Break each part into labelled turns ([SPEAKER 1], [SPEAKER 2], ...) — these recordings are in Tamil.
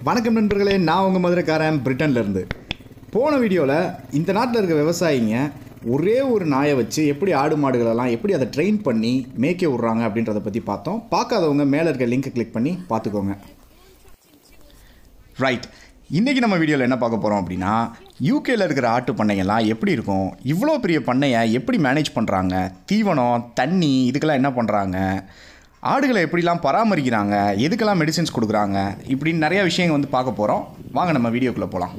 [SPEAKER 1] வணக்கம் நண்பர்களே நான் உங்கள் மதுரைக்காரன் பிரிட்டன்லேருந்து போன வீடியோவில் இந்த நாட்டில் இருக்க விவசாயிங்க ஒரே ஒரு நாயை வச்சு எப்படி ஆடு மாடுகளெல்லாம் எப்படி அதை ட்ரெயின் பண்ணி மேய்க்க விட்றாங்க அப்படின்றத பற்றி பார்த்தோம் பார்க்காதவங்க மேலே இருக்க லிங்கை கிளிக் பண்ணி பார்த்துக்கோங்க ரைட் இன்றைக்கி நம்ம வீடியோவில் என்ன பார்க்க போகிறோம் அப்படின்னா யூகேல இருக்கிற ஆட்டு பண்ணையெல்லாம் எப்படி இருக்கும் இவ்வளோ பெரிய பண்ணையை எப்படி மேனேஜ் பண்ணுறாங்க தீவனம் தண்ணி இதுக்கெல்லாம் என்ன பண்ணுறாங்க ஆடுகளை எப்படிலாம் பராமரிக்கிறாங்க எதுக்கெல்லாம் மெடிசின்ஸ் கொடுக்குறாங்க இப்படின்னு நிறைய விஷயங்கள் வந்து பார்க்க போகிறோம் வாங்க நம்ம வீடியோக்குள்ளே போகலாம்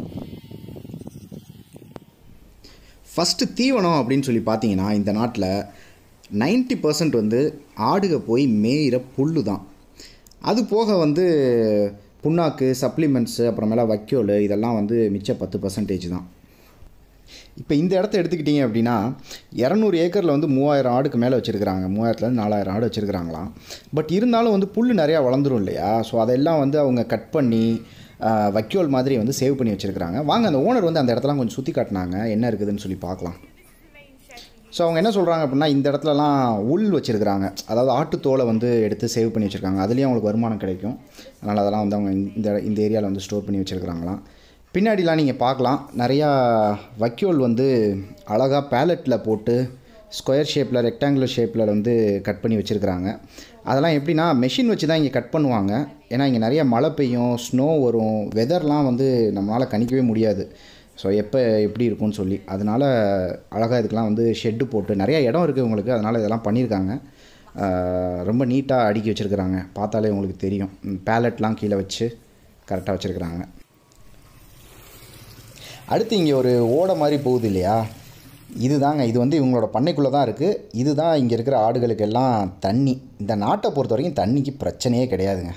[SPEAKER 1] ஃபஸ்ட்டு தீவனம் அப்படின்னு சொல்லி பார்த்தீங்கன்னா இந்த நாட்டில் 90% பர்சன்ட் வந்து ஆடுக போய் மேயிற புல்லு தான் அது போக வந்து புண்ணாக்கு சப்ளிமெண்ட்ஸு அப்புறமேல வைக்கோல் இதெல்லாம் வந்து மிச்ச பத்து பர்சன்டேஜ் தான் இப்போ இந்த இடத்த எடுத்துக்கிட்டிங்க அப்படின்னா இரநூறு ஏக்கரில் வந்து மூவாயிரம் ஆடுக்கு மேலே வச்சுருக்கிறாங்க மூவாயிரத்துலேருந்து நாலாயிரம் ஆடு வச்சுருக்கிறாங்களாம் பட் இருந்தாலும் வந்து புல் நிறையா வளர்ந்துரும் இல்லையா ஸோ அதெல்லாம் வந்து அவங்க கட் பண்ணி ஆஹ், வைக்கோல் மாதிரி வந்து சேவ் பண்ணி வச்சுருக்கிறாங்க வாங்க அந்த ஓனர் வந்து அந்த இடத்தெல்லாம் கொஞ்சம் சுற்றி காட்டினாங்க என்ன இருக்குதுன்னு சொல்லி பார்க்கலாம் ஸோ அவங்க என்ன சொல்கிறாங்க அப்படின்னா இந்த இடத்துலலாம் உள் வச்சுருக்கிறாங்க அதாவது ஆட்டுத்தோலை வந்து எடுத்து சேவ் பண்ணி வச்சுருக்காங்க அதுலேயும் அவங்களுக்கு வருமானம் கிடைக்கும் அதனால் அதெல்லாம் வந்து அவங்க இந்த இந்த ஏரியாவில் வந்து ஸ்டோர் பண்ணி வச்சுருக்கிறாங்களாம் பின்னாடிலாம் நீங்கள் பார்க்கலாம் நிறையா வைக்கோல் வந்து அழகாக பேலட்டில் போட்டு ஸ்கொயர் ஷேப்பில் ரெக்டாங்குலர் ஷேப்பில் வந்து கட் பண்ணி வச்சுருக்கிறாங்க அதெல்லாம் எப்படின்னா மெஷின் வச்சு தான் இங்கே கட் பண்ணுவாங்க ஏன்னா இங்கே நிறைய மழை பெய்யும் ஸ்னோ வரும் வெதர்லாம் வந்து நம்மளால் கணிக்கவே முடியாது ஸோ எப்போ எப்படி இருக்கும்னு சொல்லி அதனால் அழகாக இதுக்கெலாம் வந்து ஷெட்டு போட்டு நிறைய இடம் இருக்குது உங்களுக்கு அதனால் இதெல்லாம் பண்ணியிருக்காங்க ஆஹ் ரொம்ப நீட்டாக அடுக்கி வச்சுருக்கிறாங்க பார்த்தாலே உங்களுக்கு தெரியும் பேலட்லாம் கீழே வச்சு கரெக்டாக வச்சுருக்கிறாங்க அடுத்து இங்கே ஒரு ஓடை மாதிரி போகுது இல்லையா இதுதாங்க இது வந்து இவங்களோட பண்ணைக்குள்ளே தான் இருக்குது இதுதான் இங்கே இருக்கிற ஆடுகளுக்கு எல்லாம் தண்ணி இந்த நாட்டை பொறுத்த வரைக்கும் தண்ணிக்கு பிரச்சனையே கிடையாதுங்க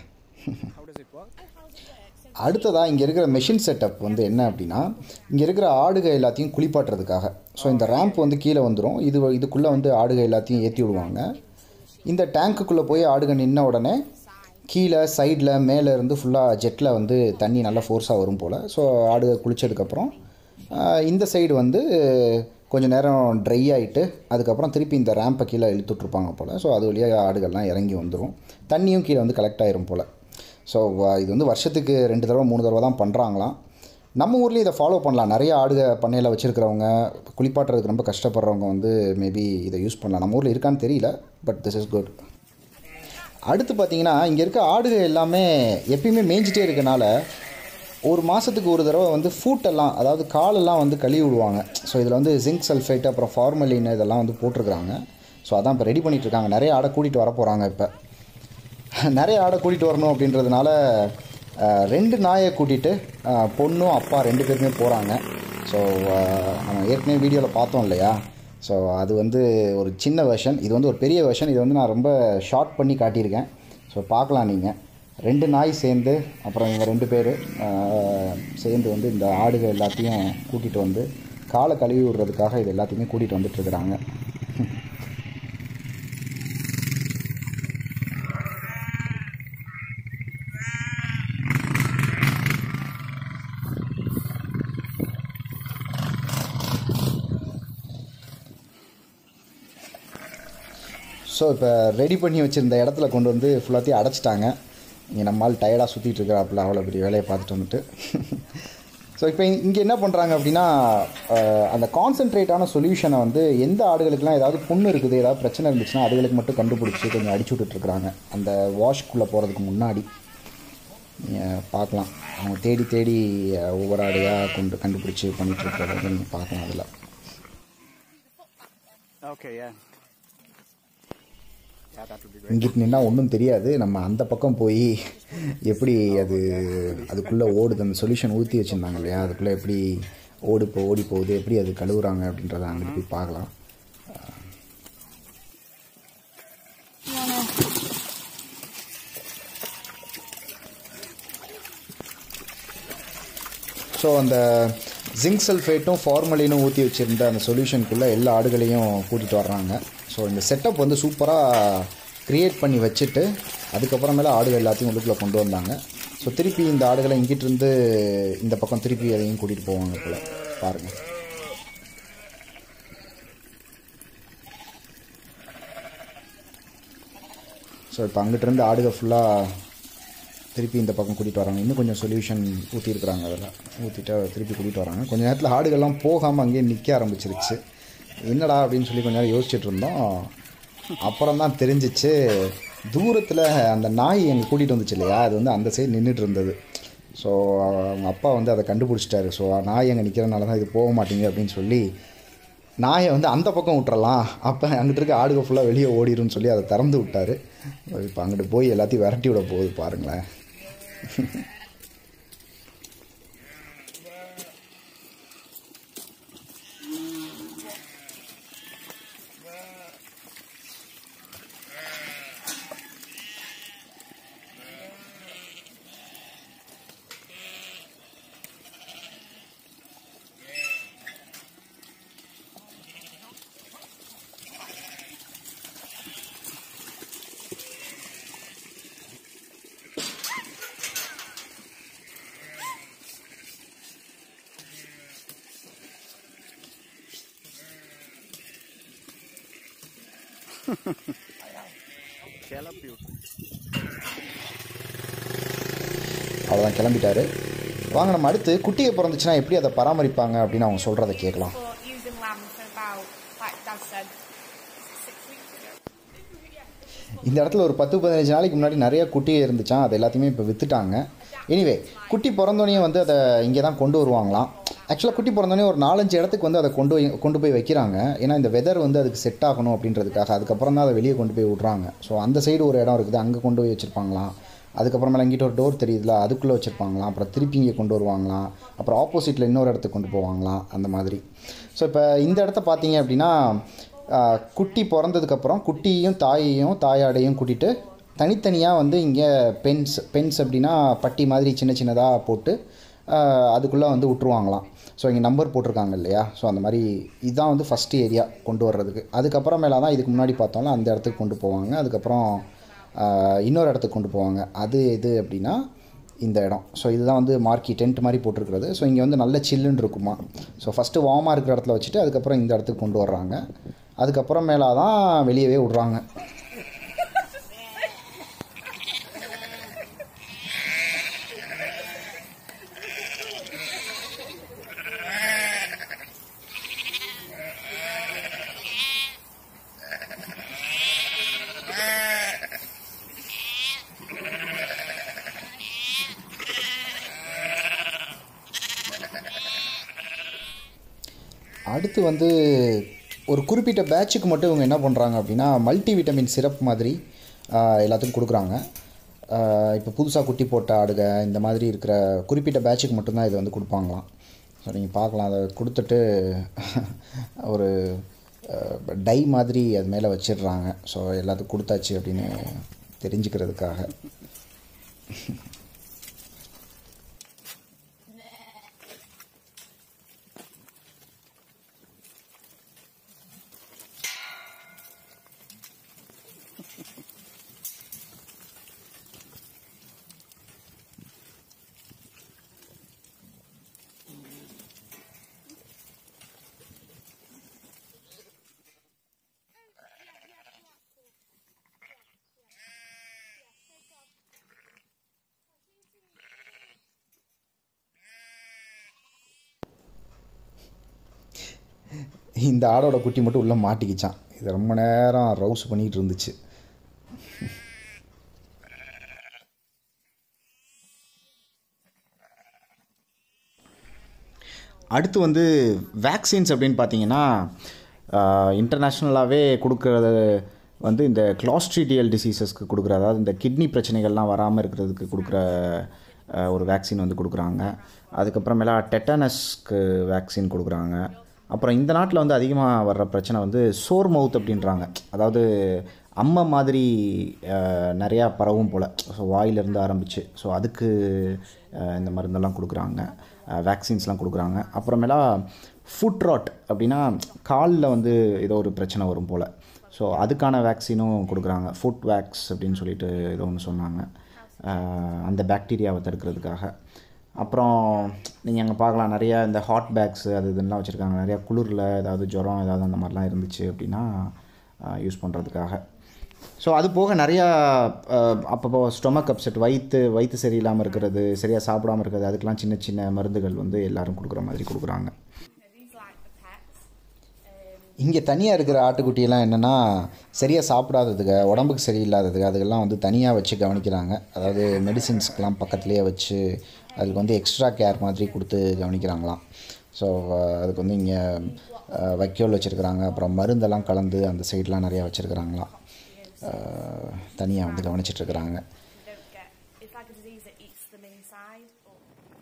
[SPEAKER 1] அடுத்ததாக இங்கே இருக்கிற மெஷின் செட்டப் வந்து என்ன அப்படின்னா இங்கே இருக்கிற ஆடுக எல்லாத்தையும் குளிப்பாட்டுறதுக்காக ஸோ இந்த ரேம்ப் வந்து கீழே வந்துடும் இது இதுக்குள்ளே வந்து ஆடுக எல்லாத்தையும் ஏற்றி விடுவாங்க இந்த டேங்க்குள்ளே போய் ஆடுக நின்ன உடனே கீழே சைடில் மேலே இருந்து ஃபுல்லாக ஜெட்டில் வந்து தண்ணி நல்லா ஃபோர்ஸாக வரும் போல் ஸோ ஆடுக குளித்ததுக்கப்புறம் இந்த சைடு வந்து கொஞ்சம் நேரம் ட்ரை ஆகிட்டு அதுக்கப்புறம் திருப்பி இந்த ரேம்பை கீழே இழுத்துட்ருப்பாங்க போல் ஸோ அது வழியாக ஆடுகள்லாம் இறங்கி வந்துடும் தண்ணியும் கீழே வந்து கலெக்ட் ஆயிரும் போல் ஸோ இது வந்து வருஷத்துக்கு ரெண்டு தடவை மூணு தடவை தான் பண்ணுறாங்களாம் நம்ம ஊர்லேயும் இதை ஃபாலோ பண்ணலாம் நிறைய ஆடுக பண்ணையில் வச்சுருக்கிறவங்க குளிப்பாட்டுறதுக்கு ரொம்ப கஷ்டப்படுறவங்க வந்து மேபி இதை யூஸ் பண்ணலாம் நம்ம ஊரில் இருக்கான்னு தெரியல பட் திஸ் இஸ் குட் அடுத்து பார்த்தீங்கன்னா இங்கே இருக்க ஆடுக எல்லாமே எப்பயுமே மேய்ஞ்சிட்டே இருக்கனால ஒரு மாதத்துக்கு ஒரு தடவை வந்து ஃபூட்டெல்லாம் அதாவது காலெல்லாம் வந்து கழுவி விடுவாங்க ஸோ இதில் வந்து ஜிங்க் சல்ஃபேட் அப்புறம் ஃபார்மலின் இதெல்லாம் வந்து போட்டிருக்கிறாங்க ஸோ அதான் இப்போ ரெடி பண்ணிட்டு இருக்காங்க நிறைய ஆடை கூட்டிகிட்டு வர போகிறாங்க இப்போ நிறைய ஆடை கூட்டிகிட்டு வரணும் அப்படின்றதுனால அஹ், ரெண்டு நாயை கூட்டிகிட்டு பொண்ணும் அப்பா ரெண்டு பேருமே போகிறாங்க ஸோ நம்ம ஏற்கனவே வீடியோவில் பார்த்தோம் இல்லையா ஸோ அது வந்து ஒரு சின்ன வெர்ஷன் இது வந்து ஒரு பெரிய வெர்ஷன் இது வந்து நான் ரொம்ப ஷார்ட் பண்ணி காட்டியிருக்கேன் ஸோ பார்க்கலாம் நீங்கள் ரெண்டு நாய் சேர்ந்து அப்புறம் இவங்க ரெண்டு பேர் சேர்ந்து வந்து இந்த ஆடுகள் எல்லாத்தையும் கூட்டிகிட்டு வந்து காலை கழுவி விடுறதுக்காக இது எல்லாத்தையுமே கூட்டிகிட்டு வந்துட்டுருக்குறாங்க ஸோ இப்போ ரெடி பண்ணி வச்சுருந்த இடத்துல கொண்டு வந்து ஃபுல்லாத்தையும் அடைச்சிட்டாங்க இங்கே நம்மால் டயர்டாக சுற்றிட்டு இருக்கிறாப்புல அவ்வளோ பெரிய வேலையை பார்த்துட்டு வந்துட்டு ஸோ இப்போ இங்கே என்ன பண்ணுறாங்க அப்படின்னா அஹ், அந்த கான்சென்ட்ரேட்டான சொல்யூஷனை வந்து எந்த ஆடுகளுக்கெல்லாம் ஏதாவது புண்ணு இருக்குது ஏதாவது பிரச்சனை இருந்துச்சுன்னா அதுகளுக்கு மட்டும் கண்டுபிடிச்சி கொஞ்சம் அடிச்சு விட்டுட்ருக்குறாங்க அந்த வாஷ்குள்ளே போகிறதுக்கு முன்னாடி நீங்கள் பார்க்கலாம் அவங்க தேடி தேடி அஹ், ஒவ்வொரு ஆடையாக கொண்டு கண்டுபிடிச்சி பண்ணிகிட்ருக்கிறத வந்து நீங்கள் பார்க்கலாம் அதில்
[SPEAKER 2] Okay, yeah. Yeah, that would be great.
[SPEAKER 1] இங்கிட்டு நின்னா ஒன்றும் தெரியாது நம்ம அந்த பக்கம் போய் எப்படி அது அதுக்குள்ளே ஓடுது அந்த சொல்யூஷன் ஊற்றி வச்சுருந்தாங்க இல்லையா அதுக்குள்ளே எப்படி ஓடி போ ஓடி போகுது எப்படி அது கழுவுறாங்க அப்படின்றத அங்கிட்டு போய் பார்க்கலாம் ஸோ அந்த ஜிங்க் சல்ஃபேட்டும் ஃபார்மலினும் ஊற்றி வச்சுருந்த அந்த சொல்யூஷனுக்குள்ளே எல்லா ஆடுகளையும் கூட்டிகிட்டு வர்றாங்க ஸோ இந்த செட்டப் வந்து சூப்பராக க்ரியேட் பண்ணி வச்சுட்டு அதுக்கப்புறமேல ஆடுகள் எல்லாத்தையும் உள்ளுக்குள்ளே கொண்டு வந்தாங்க ஸோ திருப்பி இந்த ஆடுகளை இங்கிட்டு இருந்து இந்த பக்கம் திருப்பி அதையும் கூட்டிகிட்டு போவாங்க போல் பாருங்கள் ஸோ இப்போ அங்கிட்டிருந்து ஆடுக ஃபுல்லாக திருப்பி இந்த பக்கம் கூட்டிகிட்டு வராங்க இன்னும் கொஞ்சம் சொல்யூஷன் ஊற்றிருக்குறாங்க அதில் ஊற்றிட்டு அதை திருப்பி கூட்டிகிட்டு வராங்க கொஞ்ச நேரத்தில் ஆடுகள்லாம் போகாமல் அங்கேயே நிற்க ஆரம்பிச்சிருச்சு என்னடா அப்படின்னு சொல்லி கொஞ்ச நேரம் யோசிச்சுட்டு இருந்தோம் அப்புறம் தான் தெரிஞ்சிச்சு தூரத்தில் அந்த நாய் எங்கள் கூட்டிகிட்டு வந்துச்சு இல்லையா அது வந்து அந்த சைடு நின்றுட்டு இருந்தது ஸோ அவங்க அப்பா வந்து அதை கண்டுபிடிச்சிட்டாரு ஸோ நாய் அங்கே நிற்கிறனால தான் இது போக மாட்டேங்குது அப்படின்னு சொல்லி நாயை வந்து அந்த பக்கம் விட்டுறலாம் அப்போ அங்கிட்டு இருக்க ஆடுக ஃபுல்லாக வெளியே ஓடிடும்னு சொல்லி அதை திறந்து விட்டார் இப்போ அங்கிட்டு போய் எல்லாத்தையும் விரட்டி விட போகுது பாருங்களேன்
[SPEAKER 2] கிளப்பி விட்டு
[SPEAKER 1] அவ்வளோதான் கிளம்பிட்டாரு வாங்க நம்ம அடுத்து குட்டியை பிறந்துச்சுன்னா எப்படி அதை பராமரிப்பாங்க அப்படின்னு அவங்க சொல்கிறத கேட்கலாம்
[SPEAKER 3] for using lamb for about, like Dad said, six weeks ago.
[SPEAKER 1] இந்த இடத்துல ஒரு பத்து பதினஞ்சு நாளைக்கு முன்னாடி நிறைய குட்டி இருந்துச்சான் அது எல்லாத்தையுமே இப்போ விற்றுட்டாங்க எனிவே குட்டி பிறந்தோடனே வந்து அதை இங்கே தான் கொண்டு வருவாங்களாம் ஆக்சுவலாக குட்டி பிறந்தோடனே ஒரு நாலஞ்சு இடத்துக்கு வந்து அதை கொண்டு போய் கொண்டு போய் வைக்கிறாங்க ஏன்னா இந்த வெதர் வந்து அதுக்கு செட் ஆகணும் அப்படின்றதுக்காக அதுக்கப்புறம் தான் அதை வெளியே கொண்டு போய் விட்றாங்க ஸோ அந்த சைடு ஒரு இடம் இருக்குது அங்கே கொண்டு போய் வச்சுருப்பாங்களாம் அதுக்கப்புறமேல இங்கிட்ட ஒரு டோர் தெரியுதுல அதுக்குள்ளே வச்சுருப்பாங்களாம் அப்புறம் திருப்பி இங்கே கொண்டு வருவாங்களாம் அப்புறம் ஆப்போசிட்டில் இன்னொரு இடத்துக்கு கொண்டு போவாங்களாம் அந்த மாதிரி ஸோ இப்போ இந்த இடத்த பார்த்தீங்க அப்படின்னா ஆஹ், குட்டி பிறந்ததுக்கப்புறம் குட்டியையும் தாயையும் தாயாடையும் கூட்டிகிட்டு தனித்தனியாக வந்து இங்கே பென்ஸ் பென்ஸ் அப்படின்னா பட்டி மாதிரி சின்ன சின்னதாக போட்டு அதுக்குள்ளே வந்து விட்ருவாங்களாம் ஸோ இங்கே நம்பர் போட்டிருக்காங்க இல்லையா ஸோ அந்த மாதிரி இதுதான் வந்து ஃபஸ்ட்டு ஏரியா கொண்டு வர்றதுக்கு அதுக்கப்புறமேல தான் இதுக்கு முன்னாடி பார்த்தோம்ல அந்த இடத்துக்கு கொண்டு போவாங்க அதுக்கப்புறம் ஆஹ், இன்னொரு இடத்துக்கு கொண்டு போவாங்க அது எது அப்படின்னா இந்த இடம் ஸோ இதுதான் வந்து மார்க்கி டென்ட் மாதிரி போட்டிருக்கிறது ஸோ இங்கே வந்து நல்ல சில்லுன்னு இருக்குமா ஸோ ஃபஸ்ட்டு வார்மாக இருக்கிற இடத்துல வச்சுட்டு அதுக்கப்புறம் இந்த இடத்துக்கு கொண்டு வர்றாங்க அதுக்கப்புறம் மேலே தான் வெளியவே விட்றாங்க அடுத்து வந்து ஒரு குறிப்பிட்ட பேட்சுக்கு மட்டும் இவங்க என்ன பண்ணுறாங்க அப்படின்னா மல்டி விட்டமின் சிரப் மாதிரி ஆஹ், எல்லாத்துக்கும் கொடுக்குறாங்க இப்போ புதுசாக குட்டி போட்ட ஆடுக இந்த மாதிரி இருக்கிற குறிப்பிட்ட பேட்சுக்கு மட்டும்தான் இதை வந்து கொடுப்பாங்களாம் ஸோ நீங்கள் பார்க்கலாம் அதை கொடுத்துட்டு ஒரு டை மாதிரி அது மேலே வச்சிடுறாங்க ஸோ எல்லாத்துக்கும் கொடுத்தாச்சு அப்படின்னு தெரிஞ்சுக்கிறதுக்காக இந்த ஆடோட குட்டி மட்டும் உள்ளே மாட்டிக்கிச்சான் இது ரொம்ப நேரம் ரவுஸ் பண்ணிகிட்டு இருந்துச்சு அடுத்து வந்து வேக்சின்ஸ் அப்படின்னு பார்த்தீங்கன்னா இன்டர்நேஷ்னலாகவே கொடுக்குறது வந்து இந்த கிளாஸ்ட்ரிடியல் டிசீசஸ்க்கு கொடுக்குற அதாவது இந்த கிட்னி பிரச்சனைகள்லாம் வராமல் இருக்கிறதுக்கு கொடுக்குற ஆஹ், ஒரு வேக்சின் வந்து கொடுக்குறாங்க அதுக்கப்புறமேலா டெட்டனஸ்க்கு வேக்சின் கொடுக்குறாங்க அப்புறம் இந்த நாட்டில் வந்து அதிகமாக வர்ற பிரச்சனை வந்து சோர் மவுத் அப்படின்றாங்க அதாவது அம்மை மாதிரி ஆஹ், நிறையா பரவும் போல் ஸோ வாயிலிருந்து ஆரம்பிச்சு ஸோ அதுக்கு ஆஹ், இந்த மருந்தெல்லாம் கொடுக்குறாங்க வேக்சின்ஸ்லாம் கொடுக்குறாங்க அப்புறமேலா ஃபுட் ராட் அப்படின்னா காலில் வந்து ஏதோ ஒரு பிரச்சனை வரும் போல் ஸோ அதுக்கான வேக்சினும் கொடுக்குறாங்க ஃபுட் வேக்ஸ் அப்படின்னு சொல்லிட்டு ஏதோ ஒன்று சொன்னாங்க ஆஹ், அந்த பாக்டீரியாவை தடுக்கிறதுக்காக அப்புறம் நீங்கள் அங்கே பார்க்கலாம் நிறையா இந்த ஹாட் பேக்ஸ் அது இதெல்லாம் வச்சுருக்காங்க நிறையா குளிரில் ஏதாவது ஜுரம் ஏதாவது அந்த மாதிரிலாம் இருந்துச்சு அப்படின்னா யூஸ் பண்ணுறதுக்காக ஸோ அது போக நிறையா அஹ், அப்பப்போ ஸ்டொமக் அப்செட் வயிற்று வயிற்று சரியில்லாமல் இருக்கிறது சரியாக சாப்பிடாம இருக்கிறது அதுக்கெலாம் சின்ன சின்ன மருந்துகள் வந்து எல்லாரும் கொடுக்குற மாதிரி கொடுக்குறாங்க
[SPEAKER 3] Now, these are like the pets. Um,
[SPEAKER 1] இங்கே தனியாக இருக்கிற ஆட்டுக்குட்டியெல்லாம் என்னென்னா சரியாக சாப்பிடாததுக்கு உடம்புக்கு சரியில்லாததுக்கு அதுக்கெல்லாம் வந்து தனியாக வச்சு கவனிக்கிறாங்க அதாவது மெடிசின்ஸ்க்கெலாம் பக்கத்துலேயே வச்சு அதுக்கு வந்து எக்ஸ்ட்ரா கேர் மாதிரி கொடுத்து கவனிக்கிறாங்களாம் ஸோ அதுக்கு வந்து இங்கே வைக்கோல் வச்சுருக்குறாங்க அப்புறம் மருந்தெல்லாம் கலந்து அந்த சைட்லாம் நிறையா வச்சுருக்குறாங்களாம் தனியாக வந்து கவனிச்சிட்ருக்குறாங்க
[SPEAKER 3] you don't get, it's like a disease that eats them inside. Or,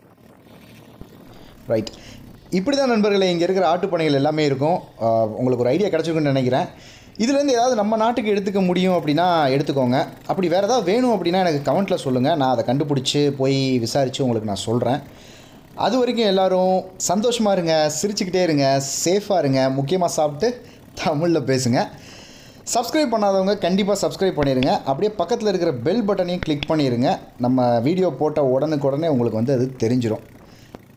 [SPEAKER 1] right இப்படி தான் நண்பர்களே இங்கே இருக்கிற ஆட்டுப்பனைகள் எல்லாமே இருக்கும் ஆஹ் உங்களுக்கு ஒரு ஐடியா கிடச்சிருக்குன்னு நினைக்கிறேன் இதுலேருந்து ஏதாவது நம்ம நாட்டுக்கு எடுத்துக்க முடியும் அப்படின்னா எடுத்துக்கோங்க அப்படி வேறு ஏதாவது வேணும் அப்படின்னா எனக்கு கமெண்ட்டில் சொல்லுங்கள் நான் அதை கண்டுபிடிச்சி போய் விசாரித்து உங்களுக்கு நான் சொல்கிறேன் அது வரைக்கும் எல்லோரும் சந்தோஷமாக இருங்க சிரிச்சுக்கிட்டே இருங்க சேஃபாக இருங்க முக்கியமாக சாப்பிட்டு தமிழில் பேசுங்க சப்ஸ்கிரைப் பண்ணாதவங்க கண்டிப்பாக சப்ஸ்கிரைப் பண்ணிடுங்க அப்படியே பக்கத்தில் இருக்கிற பெல் பட்டனையும் கிளிக் பண்ணிடுங்க நம்ம வீடியோ போட்ட உடனுக்குடனே உங்களுக்கு வந்து அது தெரிஞ்சிடும்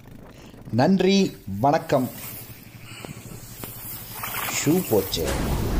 [SPEAKER 1] நன்றி வணக்கம் ஷூ போச்சு